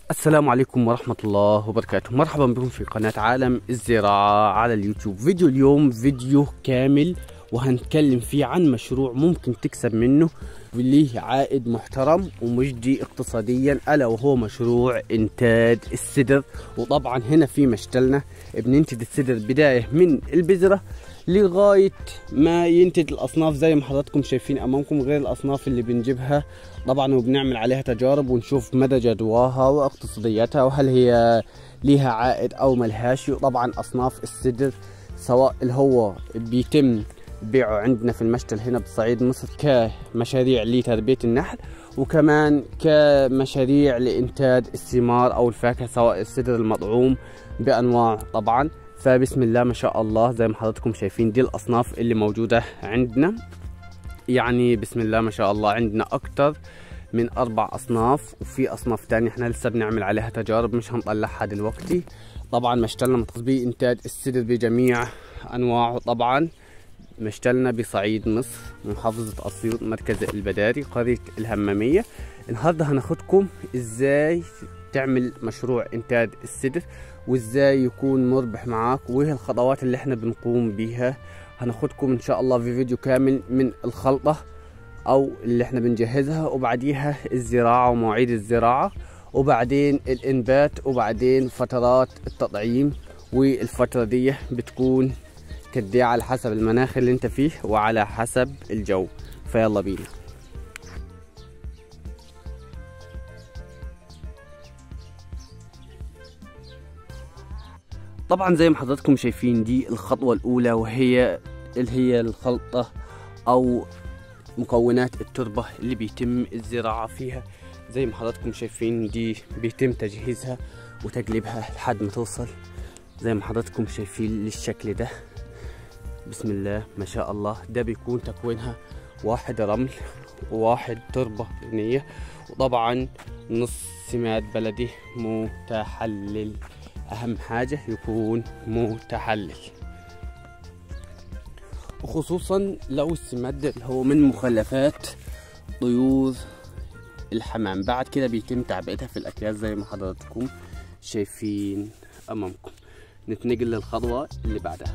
السلام عليكم ورحمة الله وبركاته مرحبا بكم في قناة عالم الزراعة على اليوتيوب فيديو اليوم فيديو كامل وهنتكلم فيه عن مشروع ممكن تكسب منه وليه عائد محترم ومجدي اقتصاديا ألا وهو مشروع إنتاج السدر وطبعا هنا في مشتلنا بننتج السدر بداية من البذرة لغاية ما ينتج الأصناف زي ما حضراتكم شايفين أمامكم غير الأصناف اللي بنجيبها طبعا وبنعمل عليها تجارب ونشوف مدى جدواها واقتصاديتها وهل هي ليها عائد أو ملهاش وطبعا أصناف السدر سواء اللي هو بيتم بيعه عندنا في المشتل هنا بصعيد مصر كمشاريع لتربية النحل وكمان كمشاريع لإنتاج الثمار أو الفاكهة سواء السدر المطعوم بأنواع طبعا فبسم الله ما شاء الله زي ما حضراتكم شايفين دي الأصناف اللي موجودة عندنا يعني بسم الله ما شاء الله عندنا أكتر من أربع أصناف وفي أصناف تانية احنا لسه بنعمل عليها تجارب مش هنطلعها دلوقتي طبعا مشتلنا متخصص بإنتاج السدر بجميع أنواعه طبعا مشتلنا بصعيد مصر محافظة أسيوط مركز البداري قرية الهمامية النهاردة هناخدكم ازاي تعمل مشروع انتاج السدر وازاي يكون مربح معاك وايه الخطوات اللي احنا بنقوم بيها هناخدكم ان شاء الله في فيديو كامل من الخلطة او اللي احنا بنجهزها وبعديها الزراعة ومواعيد الزراعة وبعدين الانبات وبعدين فترات التطعيم والفترة دي بتكون قد على حسب المناخ اللي انت فيه وعلى حسب الجو فيلا بينا طبعا زي ما حضراتكم شايفين دي الخطوة الأولى وهي اللي هي الخلطة أو مكونات التربة اللي بيتم الزراعة فيها زي ما حضراتكم شايفين دي بيتم تجهيزها وتقليبها لحد ما توصل زي ما حضراتكم شايفين للشكل ده بسم الله ما شاء الله ده بيكون تكوينها واحد رمل وواحد تربة بنية وطبعا نص سماد بلدي متحلل أهم حاجة يكون متحلل وخصوصا لو السماد اللي هو من مخلفات طيور الحمام بعد كده بيتم تعبئتها في الأكياس زي ما حضراتكم شايفين أمامكم نتنقل للخطوة اللي بعدها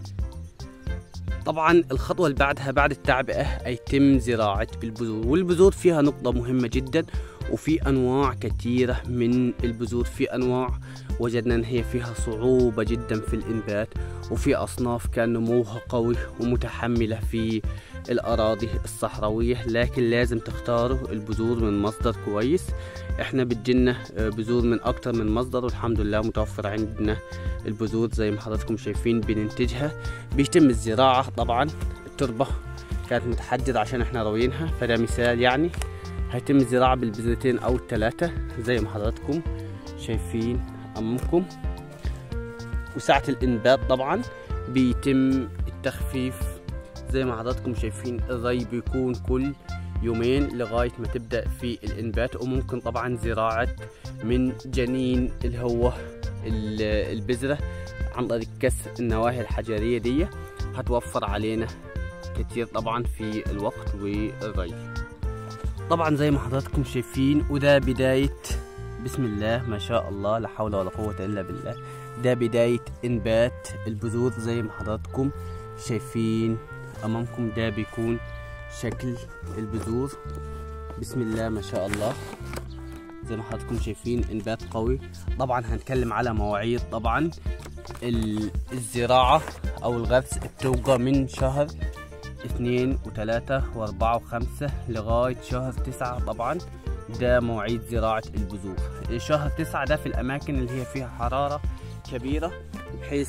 طبعا الخطوة اللي بعدها بعد التعبئة يتم زراعة البذور والبذور فيها نقطة مهمة جدا وفي أنواع كثيرة من البذور في أنواع وجدنا أن هي فيها صعوبة جدا في الإنبات وفي أصناف كان نموها قوي ومتحملة في الأراضي الصحراوية لكن لازم تختاروا البذور من مصدر كويس احنا بتجينا بذور من أكتر من مصدر والحمد لله متوفر عندنا البذور زي ما حضراتكم شايفين بننتجها بيتم الزراعة طبعا التربة كانت متحددة عشان احنا روينها فده مثال يعني هيتم الزراعة بالبذرتين أو الثلاثة زي ما حضراتكم شايفين أمامكم وساعة الإنبات طبعا بيتم التخفيف زي ما حضراتكم شايفين الري بيكون كل يومين لغاية ما تبدأ في الإنبات وممكن طبعا زراعة من جنين اللي هو البذرة عن طريق كسر النواهي الحجرية دي هتوفر علينا كتير طبعا في الوقت والري طبعا زي ما حضراتكم شايفين وده بداية بسم الله ما شاء الله لا حول ولا قوة إلا بالله ده بداية إنبات البذور زي ما حضراتكم شايفين أمامكم ده بيكون شكل البذور بسم الله ما شاء الله زي ما حضراتكم شايفين إنبات قوي طبعا هنتكلم على مواعيد طبعا الزراعة أو الغرس بتوقع من شهر اثنين وثلاثة واربعة وخمسة لغاية شهر تسعة طبعا ده مواعيد زراعة البذور شهر تسعة ده في الأماكن اللي هي فيها حرارة كبيرة بحيث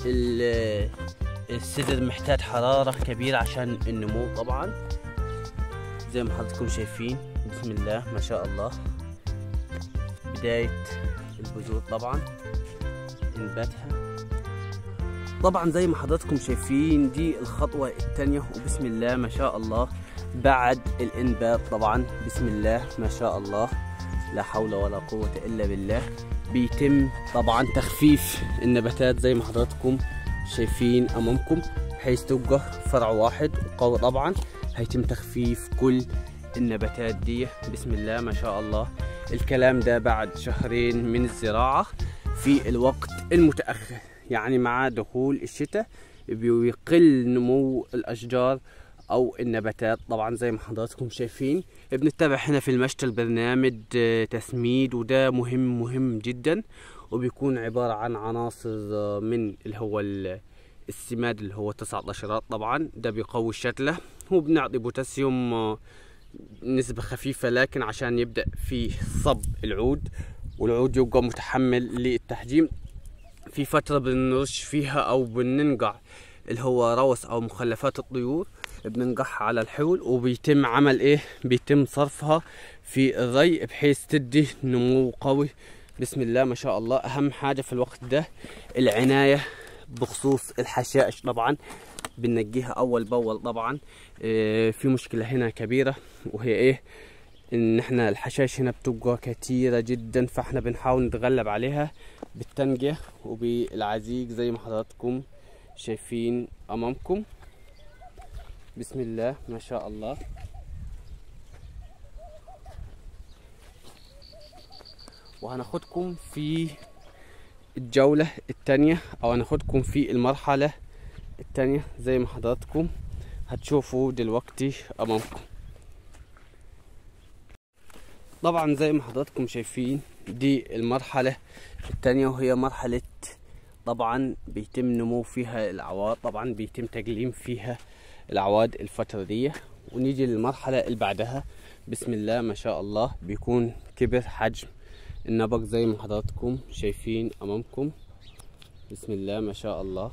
السدر محتاج حرارة كبيرة عشان النمو طبعا زي ما حضراتكم شايفين بسم الله ما شاء الله بداية البذور طبعا انباتها طبعا زي ما حضراتكم شايفين دي الخطوة الثانية وبسم الله ما شاء الله بعد الانبات طبعا بسم الله ما شاء الله لا حول ولا قوة الا بالله بيتم طبعا تخفيف النباتات زي ما حضراتكم شايفين امامكم بحيث تبقى فرع واحد وقوي طبعا هيتم تخفيف كل النباتات دي بسم الله ما شاء الله الكلام ده بعد شهرين من الزراعة في الوقت المتأخر يعني مع دخول الشتاء بيقل نمو الأشجار او النباتات طبعا زي ما حضراتكم شايفين بنتبع هنا في المشتل برنامج آه، تسميد وده مهم مهم جدا وبيكون عبارة عن عناصر آه، من اللي هو السماد اللي هو تسعة عشرات طبعا ده بيقوي الشتلة وبنعطي بوتاسيوم آه، نسبة خفيفة لكن عشان يبدأ في صب العود والعود يبقى متحمل للتحجيم في فترة بنرش فيها أو بننقع اللي هو روس أو مخلفات الطيور بننقعها على الحول وبيتم عمل إيه بيتم صرفها في الري بحيث تدي نمو قوي بسم الله ما شاء الله أهم حاجة في الوقت ده العناية بخصوص الحشائش طبعا بننقيها أول بأول طبعا إيه في مشكلة هنا كبيرة وهي إيه ان احنا الحشائش هنا بتبقى كتيرة جدا فاحنا بنحاول نتغلب عليها بالتنقية وبالعزيق زي ما حضراتكم شايفين امامكم بسم الله ما شاء الله وهناخدكم في الجولة التانية او هناخدكم في المرحلة التانية زي ما حضراتكم هتشوفوا دلوقتي امامكم طبعا زي ما حضراتكم شايفين دي المرحلة التانية وهي مرحلة طبعا بيتم نمو فيها الأعواد طبعا بيتم تقليم فيها الأعواد الفترة دي ونيجي للمرحلة اللي بعدها بسم الله ما شاء الله بيكون كبر حجم النبق زي ما حضراتكم شايفين أمامكم بسم الله ما شاء الله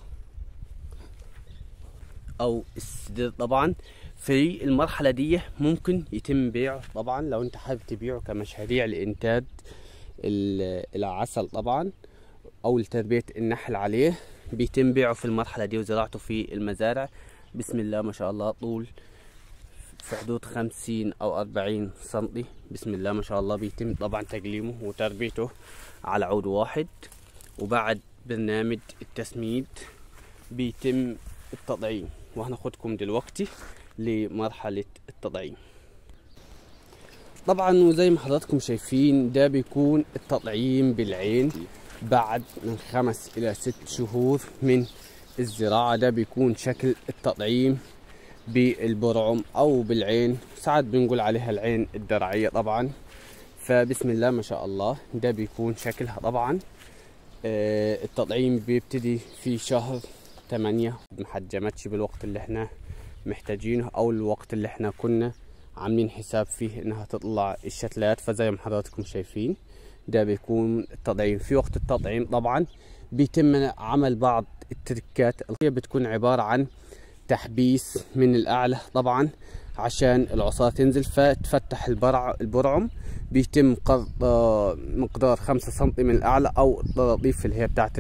أو السدر طبعا في المرحلة دي ممكن يتم بيعه طبعا لو انت حابب تبيعه كمشاريع لإنتاج العسل طبعا أو لتربية النحل عليه بيتم بيعه في المرحلة دي وزراعته في المزارع بسم الله ما شاء الله طول في حدود خمسين أو أربعين سنتي بسم الله ما شاء الله بيتم طبعا تقليمه وتربيته على عود واحد وبعد برنامج التسميد بيتم التطعيم وهناخدكم دلوقتي لمرحلة التطعيم طبعا وزي ما حضراتكم شايفين ده بيكون التطعيم بالعين بعد من خمس الى ست شهور من الزراعة ده بيكون شكل التطعيم بالبرعم او بالعين ساعات بنقول عليها العين الدرعية طبعا فبسم الله ما شاء الله ده بيكون شكلها طبعا آه التطعيم بيبتدي في شهر ثمانية محجمتش بالوقت اللي احنا محتاجينه او الوقت اللي احنا كنا عاملين حساب فيه انها تطلع الشتلات فزي ما حضراتكم شايفين ده بيكون التطعيم في وقت التطعيم طبعا بيتم عمل بعض التركات اللي بتكون عبارة عن تحبيس من الاعلى طبعا عشان العصارة تنزل فتفتح البرع البرعم بيتم قرض مقدار خمسة سنتي من الاعلى او الطراطيف اللي هي بتاعت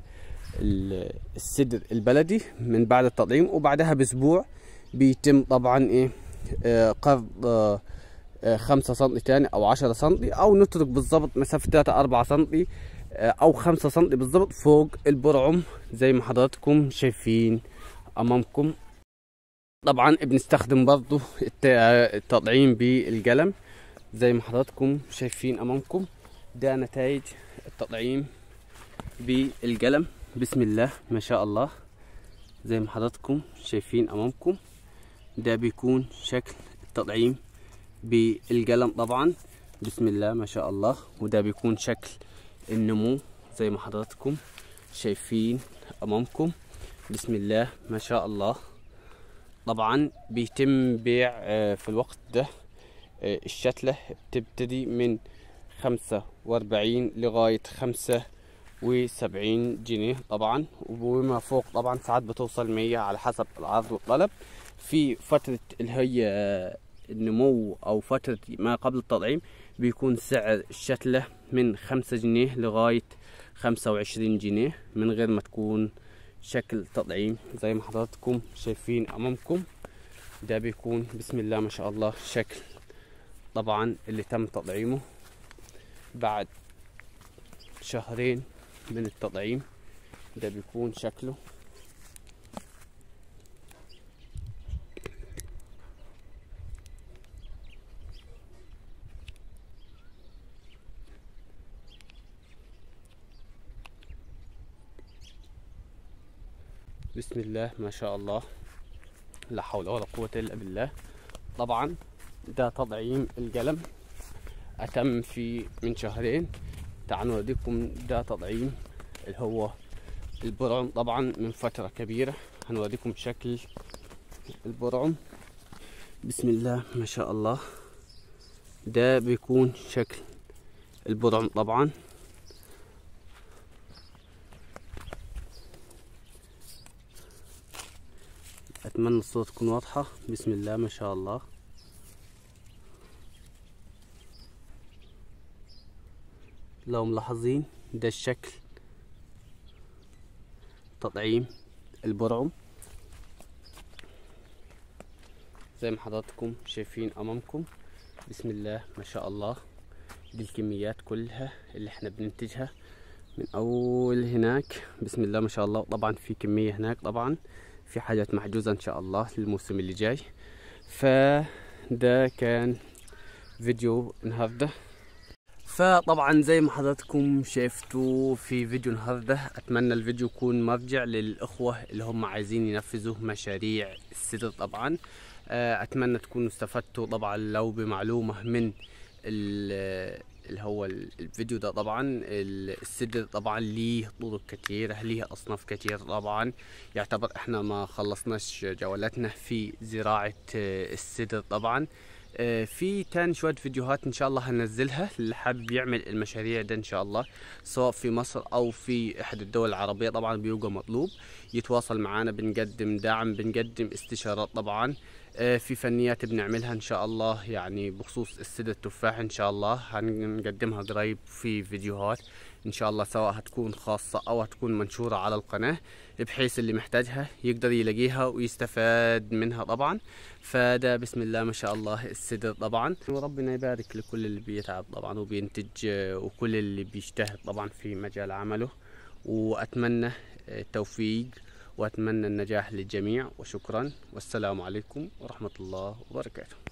السدر البلدي من بعد التطعيم وبعدها باسبوع بيتم طبعا ايه آه قرض آه آه خمسة سنتي تاني او عشرة سنتي او نترك بالظبط مسافة تلاتة اربعة سنتي آه او خمسة سنتي بالظبط فوق البرعم زي ما حضراتكم شايفين امامكم طبعا بنستخدم برضو التطعيم بالقلم زي ما حضراتكم شايفين امامكم ده نتائج التطعيم بالقلم بسم الله ما شاء الله زي ما حضراتكم شايفين امامكم ده بيكون شكل التطعيم بالقلم طبعا بسم الله ما شاء الله وده بيكون شكل النمو زي ما حضراتكم شايفين امامكم بسم الله ما شاء الله طبعا بيتم بيع في الوقت ده الشتلة بتبتدي من خمسة واربعين لغاية خمسة وسبعين جنيه طبعا وما فوق طبعا ساعات بتوصل مية على حسب العرض والطلب في فترة اللي هي النمو او فترة ما قبل التطعيم بيكون سعر الشتلة من خمسة جنيه لغاية خمسة وعشرين جنيه من غير ما تكون شكل تطعيم زي ما حضراتكم شايفين امامكم ده بيكون بسم الله ما شاء الله شكل طبعا اللي تم تطعيمه بعد شهرين من التطعيم ده بيكون شكله بسم الله ما شاء الله لا حول ولا قوة إلا بالله طبعا ده تطعيم القلم أتم في من شهرين تعالوا أوريكم ده تطعيم اللي هو البرعم طبعا من فترة كبيرة هنوريكم شكل البرعم بسم الله ما شاء الله ده بيكون شكل البرعم طبعا اتمنى الصوت تكون واضحة بسم الله ما شاء الله لو ملاحظين ده الشكل تطعيم البرعم زي ما حضراتكم شايفين امامكم بسم الله ما شاء الله دي الكميات كلها اللي احنا بننتجها من اول هناك بسم الله ما شاء الله طبعا في كمية هناك طبعا في حاجات محجوزة ان شاء الله للموسم اللي جاي فده كان فيديو النهارده فطبعا زي ما حضراتكم شفتوا في فيديو النهارده اتمنى الفيديو يكون مرجع للاخوه اللي هم عايزين ينفذوا مشاريع السدر طبعا اتمنى تكونوا استفدتوا طبعا لو بمعلومه من اللي هو الفيديو ده طبعا السدر طبعا ليه طرق كتيرة ليه أصناف كتير طبعا يعتبر احنا ما خلصناش جولاتنا في زراعة السدر طبعا في تاني شوية فيديوهات ان شاء الله هنزلها اللي حابب يعمل المشاريع ده ان شاء الله سواء في مصر او في احد الدول العربية طبعا بيبقى مطلوب يتواصل معنا بنقدم دعم بنقدم استشارات طبعا في فنيات بنعملها ان شاء الله يعني بخصوص السدر التفاح ان شاء الله هنقدمها قريب في فيديوهات ان شاء الله سواء هتكون خاصة او هتكون منشورة على القناة بحيث اللي محتاجها يقدر يلاقيها ويستفاد منها طبعا فده بسم الله ما شاء الله السدر طبعا وربنا يبارك لكل اللي بيتعب طبعا وبينتج وكل اللي بيجتهد طبعا في مجال عمله واتمنى التوفيق واتمنى النجاح للجميع وشكرا والسلام عليكم ورحمة الله وبركاته